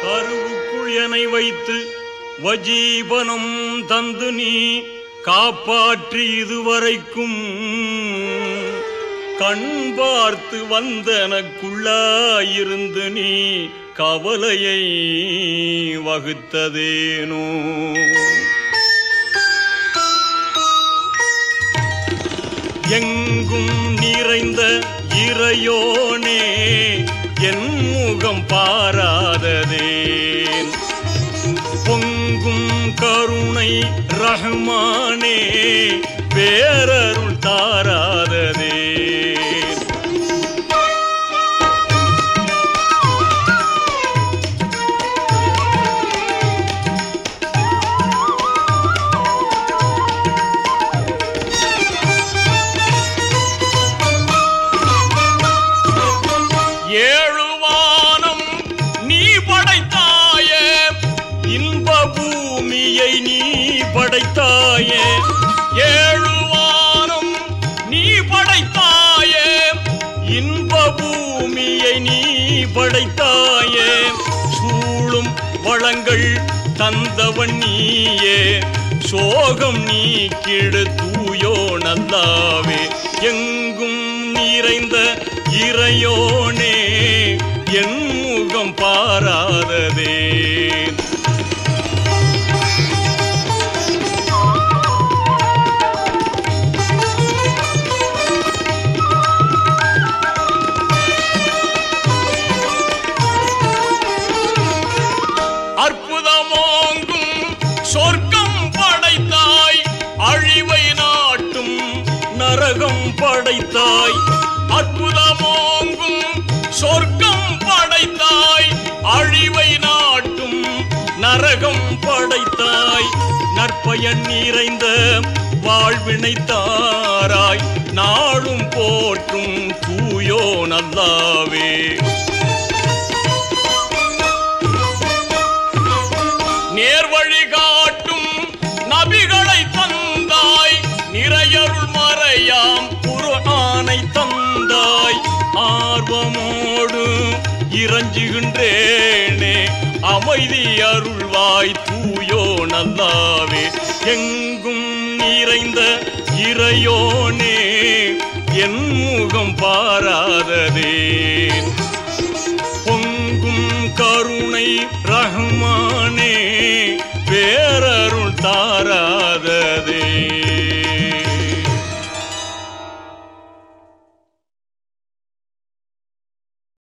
கருவுக்குள் எனை வைத்து வஜீவனம் தந்து நீ காப்பாற்றி இதுவரைக்கும் கண் பார்த்து வந்தனக்குள்ளாயிருந்து நீ கவலையை வகுத்ததேனோ எங்கும் நிறைந்த இறையோனே என் முகம் பாராததேன் பொங்கும் கருணை ரஹ்மானே பேரருள் தாராததே ஏழு வானம் நீ படைத்தாயே இன்ப பூமியை நீ படைத்தாயே ஏழு வானம் நீ படைத்தாயே இன்ப பூமியை நீ படைத்தாயே சூழும் வளங்கள் தந்தவன் நீயே சோகம் நீக்கிடு தூயோ நல்லாவே எங்கும் நிறைந்த இறையோனே என் முகம் பாராததே அற்புதமோங்கும் சொர்க்கம் படைத்தாய் அழிவை நாட்டும் நரகம் படைத்தாய் அற்புதமோங்கும் சொர்க்கம் படைத்தாய் அழிவை நாட்டும் நரகம் படைத்தாய் நற்பயன் நிறைந்த வாழ்வினை தாராய் நாளும் போற்றும் தூயோ நல்லாவே நேர்வழி காட்டும் நபிகளை தந்தாய் நிறையருள் மறையாம் குர்ஆனை தந்தாய் ஆர்வமோடு இறஞ்சுகின்றேனே அமைதி அருள்வாய் தூயோ நல்லாவே எங்கும் நிறைந்த இறையோனே என் முகம் பாராததே